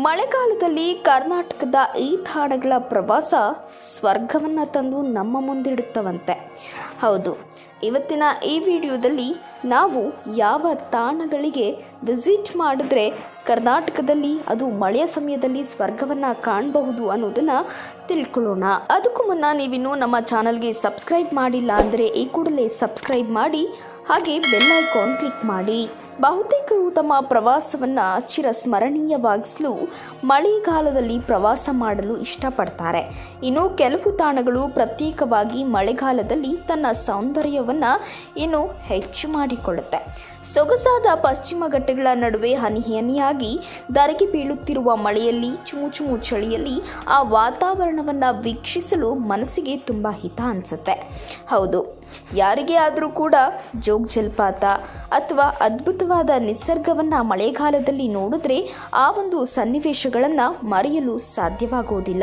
ಮಳೆಗಾಲದಲ್ಲಿ ಕರ್ನಾಟಕದ ಈ ತಾಣಗಳ ಪ್ರವಾಸ ಸ್ವರ್ಗವನ್ನು ತಂದು ನಮ್ಮ ಮುಂದಿಡುತ್ತವಂತೆ ಹೌದು ಇವತ್ತಿನ ಈ ವಿಡಿಯೋದಲ್ಲಿ ನಾವು ಯಾವ ತಾಣಗಳಿಗೆ ವಿಸಿಟ್ ಮಾಡಿದ್ರೆ ಕರ್ನಾಟಕದಲ್ಲಿ ಅದು ಮಳೆಯ ಸಮಯದಲ್ಲಿ ಸ್ವರ್ಗವನ್ನು ಕಾಣಬಹುದು ಅನ್ನೋದನ್ನು ತಿಳ್ಕೊಳ್ಳೋಣ ಅದಕ್ಕೂ ಮುನ್ನ ನೀವಿನ್ನೂ ನಮ್ಮ ಚಾನಲ್ಗೆ ಸಬ್ಸ್ಕ್ರೈಬ್ ಮಾಡಿಲ್ಲ ಅಂದರೆ ಈ ಕೂಡಲೇ ಸಬ್ಸ್ಕ್ರೈಬ್ ಮಾಡಿ ಹಾಗೆ ಬೆಲ್ ಐಕಾನ್ ಕ್ಲಿಕ್ ಮಾಡಿ ಬಹುತೇಕರು ತಮ್ಮ ಪ್ರವಾಸವನ್ನು ಚಿರಸ್ಮರಣೀಯವಾಗಿಸಲು ಮಳೆಗಾಲದಲ್ಲಿ ಪ್ರವಾಸ ಮಾಡಲು ಇಷ್ಟಪಡ್ತಾರೆ ಇನ್ನು ಕೆಲವು ತಾಣಗಳು ಪ್ರತ್ಯೇಕವಾಗಿ ಮಳೆಗಾಲದಲ್ಲಿ ತನ್ನ ಸೌಂದರ್ಯವನ್ನು ಇನ್ನು ಹೆಚ್ಚು ಮಾಡಿಕೊಳ್ಳುತ್ತೆ ಸೊಗಸಾದ ಪಶ್ಚಿಮ ಘಟ್ಟಗಳ ನಡುವೆ ಹನಿ ಹನಿಯಾಗಿ ಧರೆಗೆ ಬೀಳುತ್ತಿರುವ ಮಳೆಯಲ್ಲಿ ಚುಮು ಚುಮು ಚಳಿಯಲ್ಲಿ ಆ ವಾತಾವರಣವನ್ನು ವೀಕ್ಷಿಸಲು ಮನಸ್ಸಿಗೆ ತುಂಬ ಹಿತ ಅನಿಸುತ್ತೆ ಹೌದು ಯಾರಿಗೇ ಆದರೂ ಕೂಡ ಜೋಗ್ ಜಲಪಾತ ಅಥವಾ ಅದ್ಭುತವಾದ ನಿಸರ್ಗವನ್ನು ಮಳೆಗಾಲದಲ್ಲಿ ನೋಡಿದ್ರೆ ಆ ಒಂದು ಸನ್ನಿವೇಶಗಳನ್ನು ಮರೆಯಲು ಸಾಧ್ಯವಾಗುವುದಿಲ್ಲ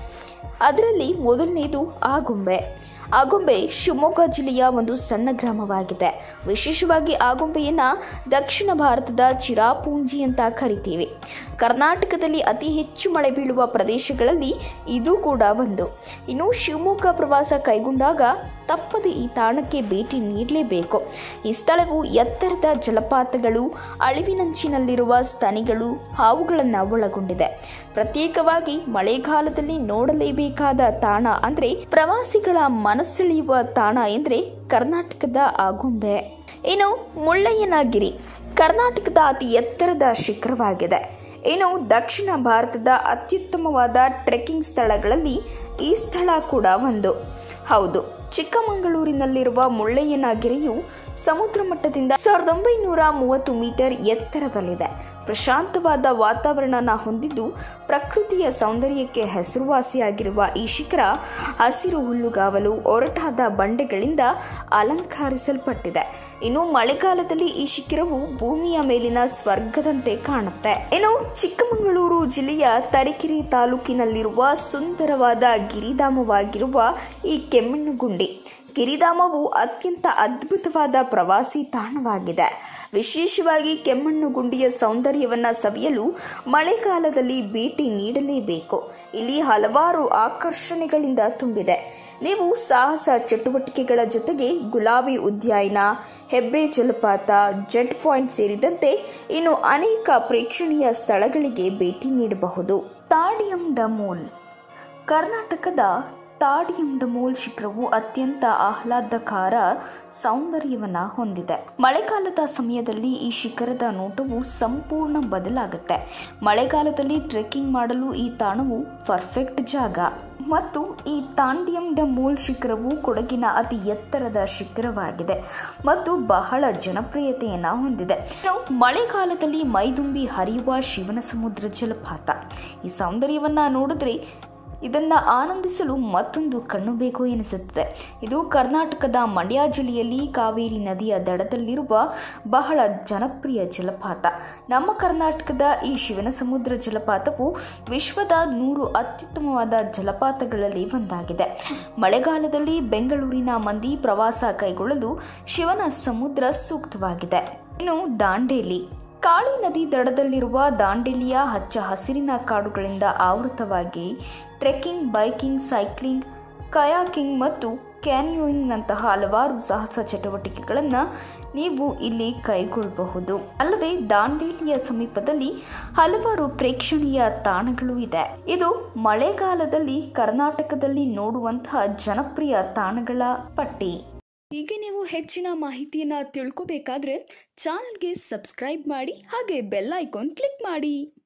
ಅದರಲ್ಲಿ ಮೊದಲನೇದು ಆಗುಂಬೆ ಆಗುಂಬೆ ಶಿವಮೊಗ್ಗ ಜಿಲ್ಲೆಯ ಒಂದು ಸಣ್ಣ ಗ್ರಾಮವಾಗಿದೆ ವಿಶೇಷವಾಗಿ ಆಗುಂಬೆಯನ್ನು ದಕ್ಷಿಣ ಭಾರತದ ಚಿರಾಪೂಂಜಿ ಅಂತ ಕರಿತೀವಿ ಕರ್ನಾಟಕದಲ್ಲಿ ಅತಿ ಹೆಚ್ಚು ಮಳೆ ಬೀಳುವ ಪ್ರದೇಶಗಳಲ್ಲಿ ಇದು ಕೂಡ ಒಂದು ಇನ್ನು ಶಿವಮೊಗ್ಗ ಪ್ರವಾಸ ಕೈಗೊಂಡಾಗ ತಪ್ಪದೆ ಈ ತಾಣಕ್ಕೆ ಭೇಟಿ ನೀಡಲೇಬೇಕು ಈ ಸ್ಥಳವು ಎತ್ತರದ ಜಲಪಾತಗಳು ಅಳಿವಿನಂಚಿನಲ್ಲಿರುವ ಸ್ತನಿಗಳು ಹಾವುಗಳನ್ನು ಒಳಗೊಂಡಿದೆ ಪ್ರತ್ಯೇಕವಾಗಿ ಮಳೆಗಾಲದಲ್ಲಿ ನೋಡಲೇಬೇಕಾದ ತಾಣ ಅಂದರೆ ಪ್ರವಾಸಿಗಳ ಮನಸ್ಸೆಳೆಯುವ ತಾಣ ಎಂದರೆ ಕರ್ನಾಟಕದ ಆಗುಂಬೆ ಇನ್ನು ಮುಳ್ಳಯ್ಯನಗಿರಿ ಕರ್ನಾಟಕದ ಅತಿ ಎತ್ತರದ ಶಿಖರವಾಗಿದೆ ಇನ್ನು ದಕ್ಷಿಣ ಭಾರತದ ಅತ್ಯುತ್ತಮವಾದ ಟ್ರೆಕ್ಕಿಂಗ್ ಸ್ಥಳಗಳಲ್ಲಿ ಈ ಸ್ಥಳ ಕೂಡ ಒಂದು ಹೌದು ಚಿಕ್ಕಮಗಳೂರಿನಲ್ಲಿರುವ ಮುಳ್ಳಯ್ಯನಗಿರಿಯು ಸಮುದ್ರ ಮಟ್ಟದಿಂದ ಸಾವಿರದ ಒಂಬೈನೂರ ಮೂವತ್ತು ಮೀಟರ್ ಎತ್ತರದಲ್ಲಿದೆ ಪ್ರಶಾಂತವಾದ ವಾತಾವರಣನ ಹೊಂದಿದ್ದು ಪ್ರಕೃತಿಯ ಸೌಂದರ್ಯಕ್ಕೆ ಹೆಸರುವಾಸಿಯಾಗಿರುವ ಈ ಶಿಖರ ಹಸಿರು ಹುಲ್ಲುಗಾವಲು ಒರಟಾದ ಬಂಡೆಗಳಿಂದ ಅಲಂಕರಿಸಲ್ಪಟ್ಟಿದೆ ಇನ್ನು ಮಳೆಗಾಲದಲ್ಲಿ ಈ ಶಿಖರವು ಭೂಮಿಯ ಮೇಲಿನ ಸ್ವರ್ಗದಂತೆ ಕಾಣುತ್ತೆ ಇನ್ನು ಚಿಕ್ಕಮಗಳೂರು ಜಿಲ್ಲೆಯ ತರೀಕೆರೆ ತಾಲೂಕಿನಲ್ಲಿರುವ ಸುಂದರವಾದ ಗಿರಿಧಾಮವಾಗಿರುವ ಈ ಕೆಮ್ಮಣ್ಣುಗುಂಡಿ ಗಿರಿಧಾಮವು ಅತ್ಯಂತ ಅದ್ಭುತವಾದ ಪ್ರವಾಸಿ ತಾಣವಾಗಿದೆ ವಿಶೇಷವಾಗಿ ಕೆಮ್ಮಣ್ಣುಗುಂಡಿಯ ಸೌಂದರ್ಯವನ್ನು ಸವಿಯಲು ಮಳೆಗಾಲದಲ್ಲಿ ಭೇಟಿ ನೀಡಲೇಬೇಕು ಇಲ್ಲಿ ಹಲವಾರು ಆಕರ್ಷಣೆಗಳಿಂದ ತುಂಬಿದೆ ನೀವು ಸಾಹಸ ಚಟುವಟಿಕೆಗಳ ಜೊತೆಗೆ ಗುಲಾಬಿ ಉದ್ಯಾನ ಹೆಬ್ಬೆ ಜಲಪಾತ ಜೆಟ್ ಪಾಯಿಂಟ್ ಸೇರಿದಂತೆ ಇನ್ನು ಅನೇಕ ಪ್ರೇಕ್ಷಣೀಯ ಸ್ಥಳಗಳಿಗೆ ಭೇಟಿ ನೀಡಬಹುದು ತಾಡಿಯಂ ಡಮೋಲ್ ಕರ್ನಾಟಕದ ತಾಡಿಯಂ ಡಮೋಲ್ ಶಿಖರವು ಅತ್ಯಂತ ಆಹ್ಲಾದಕರ ಸೌಂದರ್ಯವನ್ನು ಹೊಂದಿದೆ ಮಳೆಗಾಲದ ಸಮಯದಲ್ಲಿ ಈ ಶಿಖರದ ನೋಟವು ಸಂಪೂರ್ಣ ಬದಲಾಗುತ್ತೆ ಮಳೆಗಾಲದಲ್ಲಿ ಟ್ರೆಕ್ಕಿಂಗ್ ಮಾಡಲು ಈ ತಾಣವು ಪರ್ಫೆಕ್ಟ್ ಜಾಗ ಮತ್ತು ಈ ತಾಂಡಿಯಂ ಡಮೋಲ್ ಶಿಖರವು ಕೊಡಗಿನ ಅತಿ ಎತ್ತರದ ಶಿಖರವಾಗಿದೆ ಮತ್ತು ಬಹಳ ಜನಪ್ರಿಯತೆಯನ್ನು ಹೊಂದಿದೆ ಇನ್ನು ಮಳೆಗಾಲದಲ್ಲಿ ಮೈದುಂಬಿ ಹರಿಯುವ ಶಿವನ ಸಮುದ್ರ ಜಲಪಾತ ಈ ಸೌಂದರ್ಯವನ್ನು ನೋಡಿದ್ರೆ ಇದನ್ನು ಆನಂದಿಸಲು ಮತ್ತೊಂದು ಕಣ್ಣು ಬೇಕು ಎನಿಸುತ್ತದೆ ಇದು ಕರ್ನಾಟಕದ ಮಂಡ್ಯ ಜಿಲ್ಲೆಯಲ್ಲಿ ಕಾವೇರಿ ನದಿಯ ದಡದಲ್ಲಿರುವ ಬಹಳ ಜನಪ್ರಿಯ ಜಲಪಾತ ನಮ್ಮ ಕರ್ನಾಟಕದ ಈ ಶಿವನ ಸಮುದ್ರ ಜಲಪಾತವು ವಿಶ್ವದ ನೂರು ಅತ್ಯುತ್ತಮವಾದ ಜಲಪಾತಗಳಲ್ಲಿ ಒಂದಾಗಿದೆ ಮಳೆಗಾಲದಲ್ಲಿ ಬೆಂಗಳೂರಿನ ಮಂದಿ ಪ್ರವಾಸ ಕೈಗೊಳ್ಳಲು ಶಿವನ ಸಮುದ್ರ ಸೂಕ್ತವಾಗಿದೆ ಇನ್ನು ದಾಂಡೇಲಿ ಕಾಳಿ ನದಿ ದಡದಲ್ಲಿರುವ ದಾಂಡೇಲಿಯ ಹಚ್ಚ ಹಸಿರಿನ ಕಾಡುಗಳಿಂದ ಆವೃತವಾಗಿ ಟ್ರೆಕ್ಕಿಂಗ್ ಬೈಕಿಂಗ್ ಸೈಕ್ಲಿಂಗ್ ಕಯಾಕಿಂಗ್ ಮತ್ತು ಕ್ಯಾನಿಯೋಯಿಂಗ್ನಂತಹ ಹಲವಾರು ಸಾಹಸ ಚಟುವಟಿಕೆಗಳನ್ನು ನೀವು ಇಲ್ಲಿ ಕೈಗೊಳ್ಳಬಹುದು ಅಲ್ಲದೆ ದಾಂಡೇಲಿಯ ಸಮೀಪದಲ್ಲಿ ಹಲವಾರು ಪ್ರೇಕ್ಷಣೀಯ ತಾಣಗಳು ಇದೆ ಇದು ಮಳೆಗಾಲದಲ್ಲಿ ಕರ್ನಾಟಕದಲ್ಲಿ ನೋಡುವಂತಹ ಜನಪ್ರಿಯ ತಾಣಗಳ ಪಟ್ಟಿ ಹೀಗೆ ನೀವು ಹೆಚ್ಚಿನ ಮಾಹಿತಿಯನ್ನು ತಿಳ್ಕೋಬೇಕಾದ್ರೆ ಚಾನಲ್ಗೆ ಸಬ್ಸ್ಕ್ರೈಬ್ ಮಾಡಿ ಹಾಗೆ ಬೆಲ್ ಐಕಾನ್ ಕ್ಲಿಕ್ ಮಾಡಿ